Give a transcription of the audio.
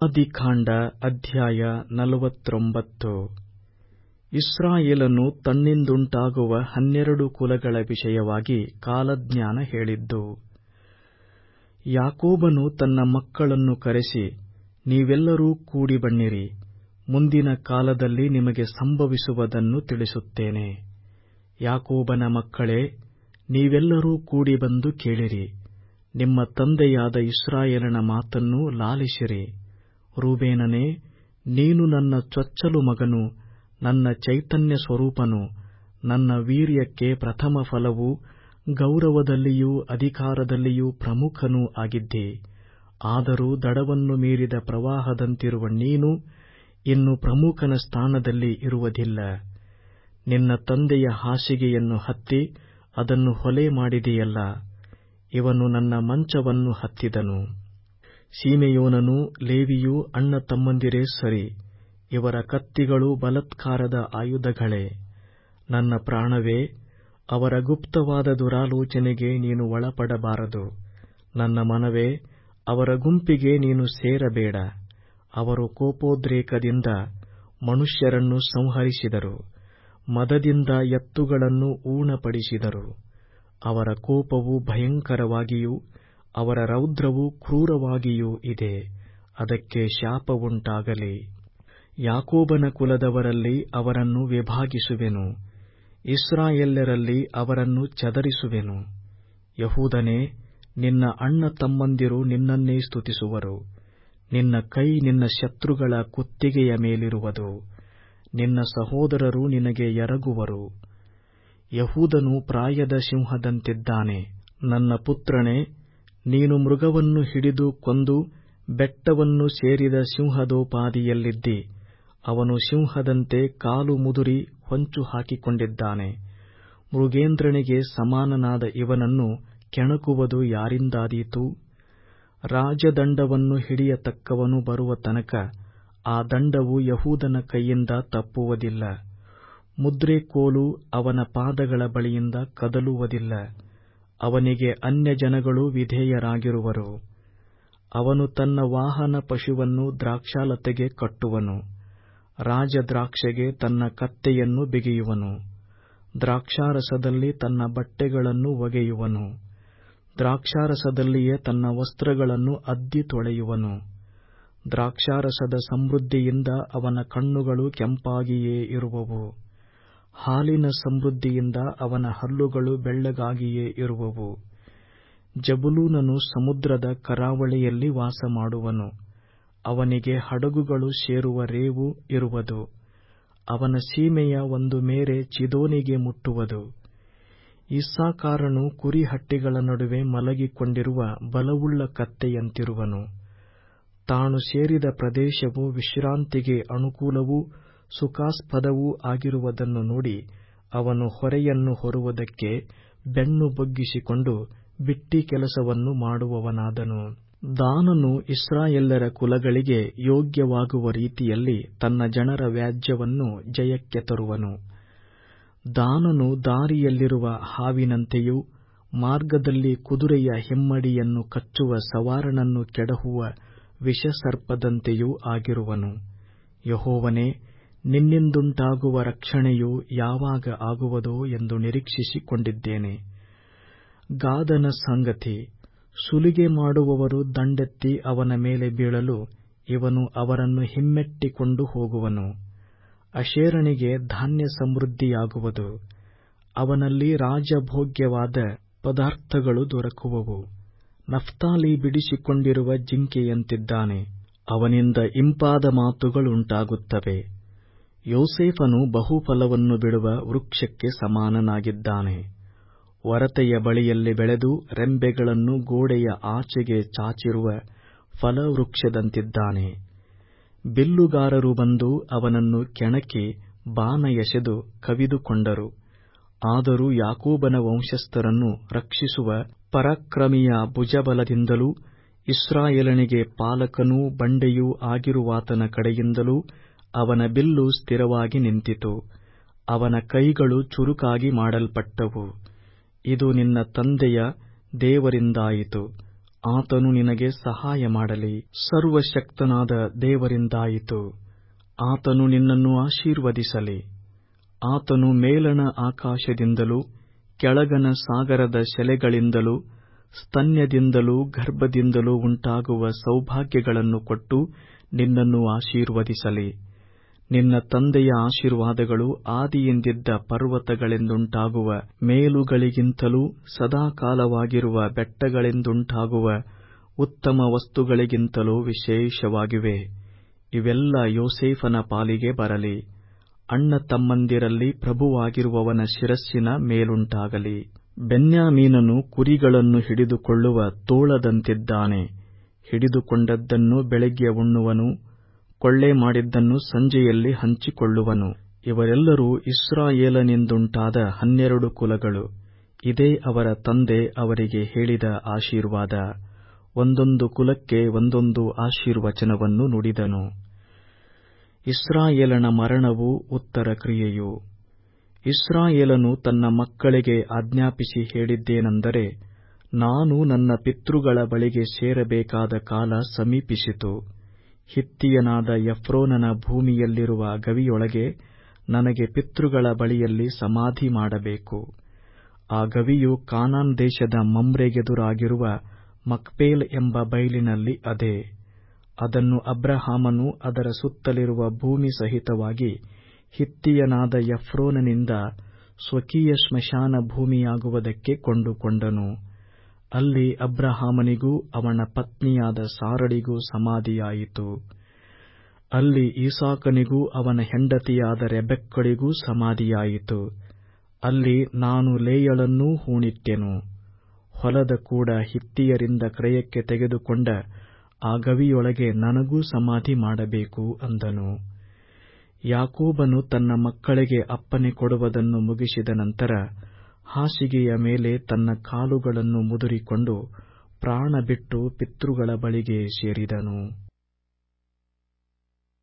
ಆದಿಕಾಂಡ ಅಧ್ಯಾಯ ನಲವತ್ತೊಂಬತ್ತು ಇಸ್ರಾಯೇಲನು ತನ್ನಿಂದುಂಟಾಗುವ ಹನ್ನೆರಡು ಕುಲಗಳ ವಿಷಯವಾಗಿ ಕಾಲಜ್ಞಾನ ಹೇಳಿದ್ದು ಯಾಕೋಬನು ತನ್ನ ಮಕ್ಕಳನ್ನು ಕರೆಸಿ ನೀವೆಲ್ಲರೂ ಕೂಡಿ ಬನ್ನಿರಿ ಮುಂದಿನ ಕಾಲದಲ್ಲಿ ನಿಮಗೆ ಸಂಭವಿಸುವುದನ್ನು ತಿಳಿಸುತ್ತೇನೆ ಯಾಕೋಬನ ಮಕ್ಕಳೇ ನೀವೆಲ್ಲರೂ ಕೂಡಿ ಬಂದು ಕೇಳಿರಿ ನಿಮ್ಮ ತಂದೆಯಾದ ಇಸ್ರಾಯೇಲನ ಮಾತನ್ನು ಲಾಲಿಸಿರಿ ರೂಬೇನನೇ ನೀನು ನನ್ನ ಚೊಚ್ಚಲು ಮಗನು ನನ್ನ ಚೈತನ್ಯ ಸ್ವರೂಪನು ನನ್ನ ವೀರ್ಯಕ್ಕೆ ಪ್ರಥಮ ಫಲವೂ ಗೌರವದಲ್ಲಿಯೂ ಅಧಿಕಾರದಲ್ಲಿಯೂ ಪ್ರಮುಖನೂ ಆಗಿದ್ದಿ ಆದರೂ ದಡವನ್ನು ಮೀರಿದ ಪ್ರವಾಹದಂತಿರುವ ನೀನು ಇನ್ನು ಪ್ರಮುಖನ ಸ್ಥಾನದಲ್ಲಿ ಇರುವುದಿಲ್ಲ ನಿನ್ನ ತಂದೆಯ ಹಾಸಿಗೆಯನ್ನು ಹತ್ತಿ ಅದನ್ನು ಹೊಲೆ ಮಾಡಿದೆಯಲ್ಲ ಇವನು ನನ್ನ ಮಂಚವನ್ನು ಹತ್ತಿದನು ಸೀಮೆಯೋನನೂ ಲೇವಿಯೂ ಅಣ್ಣ ತಮ್ಮಂದಿರೇ ಸರಿ ಇವರ ಕತ್ತಿಗಳು ಬಲಾತ್ಕಾರದ ಆಯುಧಗಳೇ ನನ್ನ ಪ್ರಾಣವೇ ಅವರ ಗುಪ್ತವಾದ ದುರಾಲೋಚನೆಗೆ ನೀನು ಒಳಪಡಬಾರದು ನನ್ನ ಮನವೇ ಅವರ ಗುಂಪಿಗೆ ನೀನು ಸೇರಬೇಡ ಅವರು ಕೋಪೋದ್ರೇಕದಿಂದ ಮನುಷ್ಯರನ್ನು ಸಂಹರಿಸಿದರು ಮದದಿಂದ ಎತ್ತುಗಳನ್ನು ಊನಪಡಿಸಿದರು ಅವರ ಕೋಪವು ಭಯಂಕರವಾಗಿಯೂ ಅವರ ರೌದ್ರವು ಕ್ರೂರವಾಗಿಯೂ ಇದೆ ಅದಕ್ಕೆ ಶಾಪವುಂಟಾಗಲಿ ಯಾಕೋಬನ ಕುಲದವರಲ್ಲಿ ಅವರನ್ನು ವಿಭಾಗಿಸುವೆನು ಇಸ್ರಾಯೇಲ್ಯರಲ್ಲಿ ಅವರನ್ನು ಚದರಿಸುವೆನು ಯಹೂದನೇ ನಿನ್ನ ಅಣ್ಣ ತಮ್ಮಂದಿರು ನಿನ್ನನ್ನೇ ಸ್ತುತಿಸುವರು ನಿನ್ನ ಕೈ ನಿನ್ನ ಶತ್ರುಗಳ ಕುತ್ತಿಗೆಯ ಮೇಲಿರುವುದು ನಿನ್ನ ಸಹೋದರರು ನಿನಗೆ ಎರಗುವರು ಯಹೂದನು ಪ್ರಾಯದ ಸಿಂಹದಂತಿದ್ದಾನೆ ನನ್ನ ಪುತ್ರನೇ ನೀನು ಮೃಗವನ್ನು ಹಿಡಿದು ಕೊಂದು ಬೆಟ್ಟವನ್ನು ಸೇರಿದ ಸಿಂಹದೋಪಾದಿಯಲ್ಲಿದ್ದಿ ಅವನು ಸಿಂಹದಂತೆ ಕಾಲು ಮುದುರಿ ಹೊಂಚು ಹಾಕಿಕೊಂಡಿದ್ದಾನೆ ಮೃಗೇಂದ್ರನಿಗೆ ಸಮಾನನಾದ ಇವನನ್ನು ಕೆಣಕುವುದು ಯಾರಿಂದಾದೀತು ರಾಜದಂಡವನ್ನು ಹಿಡಿಯತಕ್ಕವನು ಬರುವ ತನಕ ಆ ದಂಡವು ಯಹೂದನ ಕೈಯಿಂದ ತಪ್ಪುವುದಿಲ್ಲ ಮುದ್ರೆ ಕೋಲು ಅವನ ಪಾದಗಳ ಬಳಿಯಿಂದ ಕದಲುವುದಿಲ್ಲ ಅವನಿಗೆ ಅನ್ಯಜನಗಳು ವಿಧೇಯರಾಗಿರುವರು ಅವನು ತನ್ನ ವಾಹನ ಪಶುವನ್ನು ದ್ರಾಕ್ಷಾಲತೆಗೆ ಕಟ್ಟುವನು ರಾಜದ್ರಾಕ್ಷೆಗೆ ತನ್ನ ಕತ್ತೆಯನ್ನು ಬಿಗಿಯುವನು ದ್ರಾಕ್ಷಾರಸದಲ್ಲಿ ತನ್ನ ಬಟ್ಟೆಗಳನ್ನು ಒಗೆಯುವನು ದ್ರಾಕ್ಷಾರಸದಲ್ಲಿಯೇ ತನ್ನ ವಸ್ತ್ರಗಳನ್ನು ಅದ್ದಿ ತೊಳೆಯುವನು ದ್ರಾಕ್ಷಾರಸದ ಸಮೃದ್ಧಿಯಿಂದ ಅವನ ಕಣ್ಣುಗಳು ಕೆಂಪಾಗಿಯೇ ಇರುವವು ಹಾಲಿನ ಸಮೃದ್ಧಿಯಿಂದ ಅವನ ಹಲ್ಲುಗಳು ಬೆಳ್ಳಗಾಗಿಯೇ ಇರುವವು ಜಬುಲೂನನು ಸಮುದ್ರದ ಕರಾವಳಿಯಲ್ಲಿ ವಾಸಮಾಡುವನು ಅವನಿಗೆ ಹಡಗುಗಳು ಸೇರುವ ರೇವು ಇರುವುದು ಅವನ ಸೀಮೆಯ ಒಂದು ಮೇರೆ ಚಿದೋನಿಗೆ ಮುಟ್ಟುವುದು ಇಸ್ಸಾಕಾರನು ಕುರಿಹಟ್ಟಿಗಳ ನಡುವೆ ಮಲಗಿಕೊಂಡಿರುವ ಬಲವುಳ್ಳ ಕತ್ತೆಯಂತಿರುವನು ತಾನು ಸೇರಿದ ಪ್ರದೇಶವು ವಿಶ್ರಾಂತಿಗೆ ಅನುಕೂಲವೂ ಸುಖಾಸ್ಪದವೂ ಆಗಿರುವುದನ್ನು ನೋಡಿ ಅವನು ಹೊರೆಯನ್ನು ಹೊರುವುದಕ್ಕೆ ಬೆನ್ನು ಬಗ್ಗಿಸಿಕೊಂಡು ಬಿಟ್ಟಿ ಕೆಲಸವನ್ನು ಮಾಡುವವನಾದನು ದಾನನು ಇಸ್ರಾಯೇಲ್ಯರ ಕುಲಗಳಿಗೆ ಯೋಗ್ಯವಾಗುವ ರೀತಿಯಲ್ಲಿ ತನ್ನ ಜನರ ವ್ಯಾಜ್ಯವನ್ನು ಜಯಕ್ಕೆ ತರುವನು ದಾನನು ದಾರಿಯಲ್ಲಿರುವ ಹಾವಿನಂತೆಯೂ ಮಾರ್ಗದಲ್ಲಿ ಕುದುರೆಯ ಹಿಮ್ಮಡಿಯನ್ನು ಕಚ್ಚುವ ಸವಾರನನ್ನು ಕೆಡಹುವ ವಿಷಸರ್ಪದಂತೆಯೂ ಆಗಿರುವನು ಯಹೋವನೇ ನಿನ್ನಿಂದುಂಟಾಗುವ ರಕ್ಷಣೆಯು ಯಾವಾಗ ಆಗುವುದೋ ಎಂದು ನಿರೀಕ್ಷಿಸಿಕೊಂಡಿದ್ದೇನೆ ಗಾದನ ಸಂಗತಿ ಸುಲಿಗೆ ಮಾಡುವವರು ದಂಡೆತ್ತಿ ಅವನ ಮೇಲೆ ಬೀಳಲು ಇವನು ಅವರನ್ನು ಹಿಮ್ಮೆಟ್ಟಿಕೊಂಡು ಹೋಗುವನು ಅಶೇರನಿಗೆ ಧಾನ್ಯ ಸಮೃದ್ಧಿಯಾಗುವುದು ಅವನಲ್ಲಿ ರಾಜಭೋಗ್ಯವಾದ ಪದಾರ್ಥಗಳು ದೊರಕುವವು ನಫ್ತಾಲಿ ಬಿಡಿಸಿಕೊಂಡಿರುವ ಜಿಂಕೆಯಂತಿದ್ದಾನೆ ಅವನಿಂದ ಇಂಪಾದ ಮಾತುಗಳುಂಟಾಗುತ್ತವೆ ಯೋಸೇಫನು ಬಹುಫಲವನ್ನು ಬಿಡುವ ವೃಕ್ಷಕ್ಕೆ ಸಮಾನನಾಗಿದ್ದಾನೆ ಒರತೆಯ ಬಳಿಯಲ್ಲಿ ಬೆಳೆದು ರೆಂಬೆಗಳನ್ನು ಗೋಡೆಯ ಆಚೆಗೆ ಚಾಚಿರುವ ಫಲವೃಕ್ಷದಂತಿದ್ದಾನೆ ಬಿಲ್ಲುಗಾರರು ಬಂದು ಅವನನ್ನು ಕೆಣಕಿ ಬಾಣ ಎಸೆದು ಕವಿದುಕೊಂಡರು ಆದರೂ ಯಾಕೋಬನ ವಂಶಸ್ಥರನ್ನು ರಕ್ಷಿಸುವ ಪರಾಕ್ರಮಿಯ ಭುಜಬಲದಿಂದಲೂ ಇಸ್ರಾಯೇಲನಿಗೆ ಪಾಲಕನೂ ಬಂಡೆಯೂ ಆಗಿರುವಾತನ ಕಡೆಯಿಂದಲೂ ಅವನ ಬಿಲ್ಲು ಸ್ಥಿರವಾಗಿ ನಿಂತಿತು ಅವನ ಕೈಗಳು ಚುರುಕಾಗಿ ಮಾಡಲ್ಪಟ್ಟವು ಇದು ನಿನ್ನ ತಂದೆಯ ದೇವರಿಂದಾಯಿತು ಆತನು ನಿನಗೆ ಸಹಾಯ ಮಾಡಲಿ ಸರ್ವಶಕ್ತನಾದ ದೇವರಿಂದಾಯಿತು ಆತನು ನಿನ್ನನ್ನು ಆಶೀರ್ವದಿಸಲಿ ಆತನು ಮೇಲಣ ಆಕಾಶದಿಂದಲೂ ಕೆಳಗಣ ಸಾಗರದ ಶೆಲೆಗಳಿಂದಲೂ ಸ್ತನ್ಯದಿಂದಲೂ ಗರ್ಭದಿಂದಲೂ ಉಂಟಾಗುವ ಸೌಭಾಗ್ಯಗಳನ್ನು ಕೊಟ್ಟು ನಿನ್ನನ್ನು ಆಶೀರ್ವದಿಸಲಿ ನಿನ್ನ ತಂದೆಯ ಆಶೀರ್ವಾದಗಳು ಆದಿಯಿಂದಿದ್ದ ಪರ್ವತಗಳಿಂದುಂಟಾಗುವ ಮೇಲುಗಳಿಗಿಂತಲೂ ಸದಾಕಾಲವಾಗಿರುವ ಬೆಟ್ಟಗಳಿಂದುಂಟಾಗುವ ಉತ್ತಮ ವಸ್ತುಗಳಿಗಿಂತಲೂ ವಿಶೇಷವಾಗಿವೆ ಇವೆಲ್ಲ ಯೋಸೇಫನ ಪಾಲಿಗೆ ಬರಲಿ ಅಣ್ಣ ತಮ್ಮಂದಿರಲ್ಲಿ ಪ್ರಭುವಾಗಿರುವವನ ಶಿರಸ್ಸಿನ ಮೇಲುಂಟಾಗಲಿ ಬೆನ್ಯಾಮೀನನು ಕುರಿಗಳನ್ನು ಹಿಡಿದುಕೊಳ್ಳುವ ತೋಳದಂತಿದ್ದಾನೆ ಹಿಡಿದುಕೊಂಡದ್ದನ್ನು ಬೆಳಿಗ್ಗೆ ಉಣ್ಣುವನು ಕೊಳ್ಳೆ ಮಾಡಿದ್ದನ್ನು ಸಂಜೆಯಲ್ಲಿ ಹಂಚಿಕೊಳ್ಳುವನು ಇವರೆಲ್ಲರೂ ಇಸ್ರಾಯೇಲನಿಂದುಂಟಾದ ಹನ್ನೆರಡು ಕುಲಗಳು ಇದೇ ಅವರ ತಂದೆ ಅವರಿಗೆ ಹೇಳಿದ ಆಶೀರ್ವಾದ ಒಂದೊಂದು ಕುಲಕ್ಕೆ ಒಂದೊಂದು ಆಶೀರ್ವಚನವನ್ನು ನುಡಿದನು ಇಸ್ರಾಯೇಲನ ಮರಣವು ಉತ್ತರ ಕ್ರಿಯೆಯು ಇಸ್ರಾಯೇಲನು ತನ್ನ ಮಕ್ಕಳಿಗೆ ಆಜ್ಞಾಪಿಸಿ ಹೇಳಿದ್ದೇನೆಂದರೆ ನಾನು ನನ್ನ ಪಿತೃಗಳ ಬಳಿಗೆ ಸೇರಬೇಕಾದ ಕಾಲ ಸಮೀಪಿಸಿತು ಹಿತ್ತಿಯನಾದ ಎಫ್ರೋನನ ಭೂಮಿಯಲ್ಲಿರುವ ಗವಿಯೊಳಗೆ ನನಗೆ ಪಿತೃಗಳ ಬಳಿಯಲ್ಲಿ ಸಮಾಧಿ ಮಾಡಬೇಕು ಆ ಗವಿಯು ಕಾನಾನ್ ದೇಶದ ಮಮ್ರೆಗೆದುರಾಗಿರುವ ಮಕ್ಪೇಲ್ ಎಂಬ ಬೈಲಿನಲ್ಲಿ ಅದೆ ಅದನ್ನು ಅಬ್ರಹಾಮನು ಅದರ ಸುತ್ತಲಿರುವ ಭೂಮಿ ಸಹಿತವಾಗಿ ಹಿತ್ತಿಯನಾದ ಎಫ್ರೋನನಿಂದ ಸ್ವಕೀಯ ಸ್ಮಶಾನ ಭೂಮಿಯಾಗುವುದಕ್ಕೆ ಕೊಂಡುಕೊಂಡನು ಅಲ್ಲಿ ಅಬ್ರಹಾಮನಿಗೂ ಅವನ ಪತ್ನಿಯಾದ ಸಾರಳಿಗೂ ಸಮಾಧಿಯಾಯಿತು ಅಲ್ಲಿ ಈಸಾಕನಿಗೂ ಅವನ ಹೆಂಡತಿಯಾದ ರೆಬೆಕ್ಕಳಿಗೂ ಸಮಾಧಿಯಾಯಿತು ಅಲ್ಲಿ ನಾನು ಲೇಯಳನ್ನೂ ಹೂಣಿಟ್ಟೆನು ಹೊಲದ ಕೂಡ ಹಿತ್ತಿಯರಿಂದ ಕ್ರಯಕ್ಕೆ ತೆಗೆದುಕೊಂಡ ಆ ಗವಿಯೊಳಗೆ ನನಗೂ ಸಮಾಧಿ ಮಾಡಬೇಕು ಅಂದನು ಯಾಕೋಬನು ತನ್ನ ಮಕ್ಕಳಿಗೆ ಅಪ್ಪನೆ ಕೊಡುವುದನ್ನು ಮುಗಿಸಿದ ನಂತರ ಹಾಸಿಗೆಯ ಮೇಲೆ ತನ್ನ ಕಾಲುಗಳನ್ನು ಮುದುರಿಕೊಂಡು ಪ್ರಾಣ ಬಿಟ್ಟು ಪಿತೃಗಳ ಬಳಿಗೆ ಸೇರಿದನು